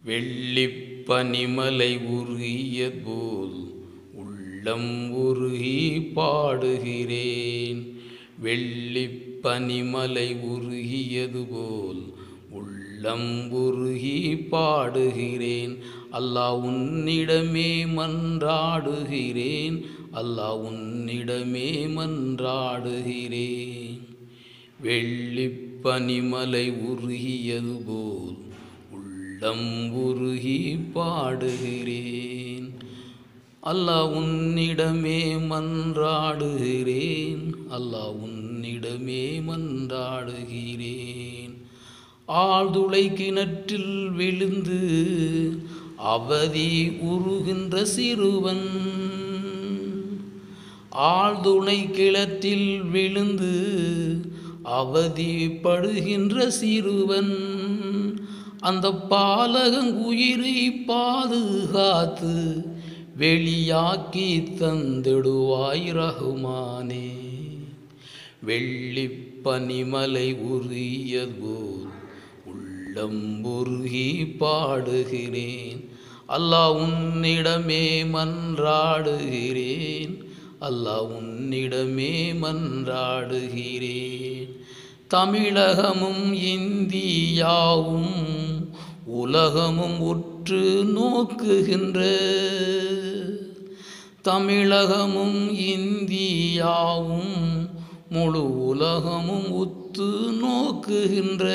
வெள்ளிப் பனிமலை உருகிய போல் உள்ளம் உருகி பாடுகிறேன் வெள்ளிப் பனிமலை உருகியது போல் உள்ளம் உருகி பாடுகிறேன் அல்லாஹ் உன்னிடமே மன்றாடுகிறேன் அல்லாஹ் உன்னிடமே மன்றாடுகிறேன் வெள்ளிப் பனிமலை உருகியது போல் உள்ளம் உருகி பாடுகிறேன் அல்லாஹ் உன்னிடமே மன்றாடுகிறேன் அல்லாஹ் உன்னிடமே மன்றாடுகிறேன் ஆழ்துளை கிணற்றில் விழுந்து அவதி உருகின்ற சிறுவன் ஆழ்துணை கிணற்றில் விழுந்து அவதிப்படுகின்ற சிறுவன் அந்த பாலகன் உயிரை பாதுகாத்து வெளியாக்கி தந்திடுவாய் ரகுமானே வெள்ளிப் பனிமலை உரியது போல் உள்ளம் உருகி பாடுகிறேன் அல்லாஹ் உன்னிடமே மன்றாடுகிறேன் அல்லாஹ் உன்னிடமே மன்றாடுகிறேன் தமிழகமும் இந்தியாவும் உலகமும் உற்று நோக்குகின்ற தமிழகமும் இந்தியாவும் முழு உலகமும் உத்து நோக்குகின்ற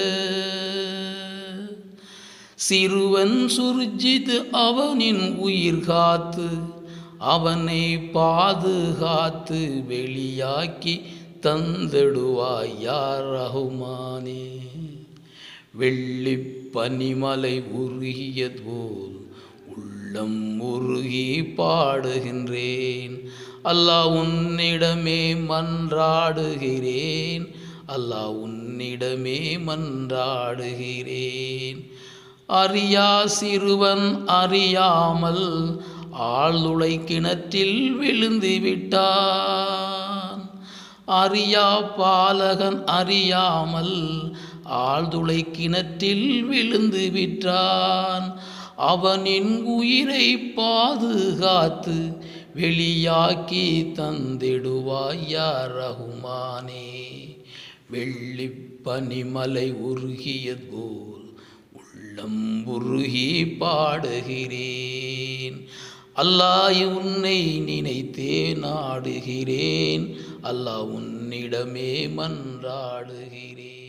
சிறுவன் சுர்ஜித் அவனின் உயிர் காத்து அவனை பாதுகாத்து வெளியாக்கி தந்திடுவாய் யார் ரகுமானே வெள்ளிப் பனிமலை உருகியது போல் உள்ளம் உருகி பாடுகின்றேன் அல்லாஹ் உன்னிடமே மன்றாடுகிறேன் அல்லாஹ் உன்னிடமே மன்றாடுகிறேன் அறியா சிறுவன் அறியாமல் ஆழ்துளை கிணற்றில் விழுந்து விட்டான் அறியா பாலகன் அறியாமல் ஆழ்துளை கிணற்றில் விழுந்து விட்டான் அவனின் உயிரை பாதுகாத்து வெளியாக்கி தந்திடுவாய் யார் ரகுமானே வெள்ளிப் பனிமலை உருகியது போல் உள்ளம் உருகி பாடுகிறேன் அல்லாஹ் உன்னை நினைத்தே நாடுகிறேன் அல்லாஹ் உன்னிடமே மன்றாடுகிறேன்